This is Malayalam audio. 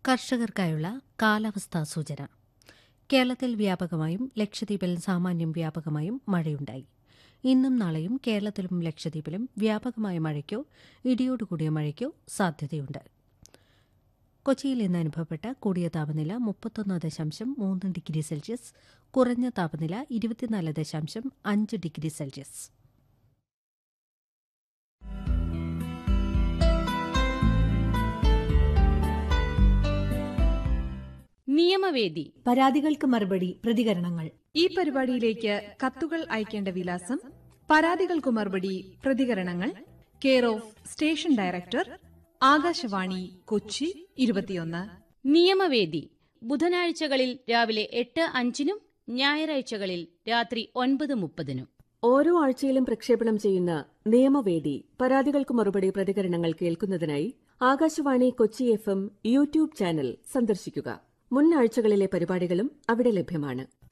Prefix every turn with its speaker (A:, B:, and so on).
A: കർഷകർക്കായുള്ള കാലാവസ്ഥാ സൂചന കേരളത്തിൽ വ്യാപകമായും ലക്ഷദ്വീപിൽ സാമാന്യം വ്യാപകമായും മഴയുണ്ടായി ഇന്നും നാളെയും കേരളത്തിലും ലക്ഷദ്വീപിലും വ്യാപകമായ മഴയ്ക്കോ ഇടിയോടുകൂടിയ മഴയ്ക്കോ സാധ്യതയുണ്ട് കൊച്ചിയിൽ ഇന്ന് അനുഭവപ്പെട്ട കൂടിയ താപനില മുപ്പത്തൊന്ന് ദശാംശം മൂന്ന് ഡിഗ്രി സെൽഷ്യസ് കുറഞ്ഞ താപനില ഇരുപത്തിനാല് ദശാംശം അഞ്ച് ഡിഗ്രി സെൽഷ്യസ്
B: നിയമവേദി
C: പരാതികൾക്ക് മറുപടി പ്രതികരണങ്ങൾ
D: ഈ പരിപാടിയിലേക്ക് കത്തുകൾ അയക്കേണ്ട വിലാസം പരാതികൾക്ക് മറുപടി പ്രതികരണങ്ങൾ care of station director Akashvani Kochi ഇരുപത്തിയൊന്ന്
B: നിയമവേദി ബുധനാഴ്ചകളിൽ രാവിലെ എട്ട് അഞ്ചിനും ഞായറാഴ്ചകളിൽ രാത്രി ഒൻപത് മുപ്പതിനും
E: ഓരോ ആഴ്ചയിലും പ്രക്ഷേപണം ചെയ്യുന്ന നിയമവേദി പരാതികൾക്ക് മറുപടി പ്രതികരണങ്ങൾ കേൾക്കുന്നതിനായി Akashvani Kochi F M YouTube channel സന്ദർശിക്കുക മുൻ ആഴ്ചകളിലെ പരിപാടികളും അവിടെ ലഭ്യമാണ്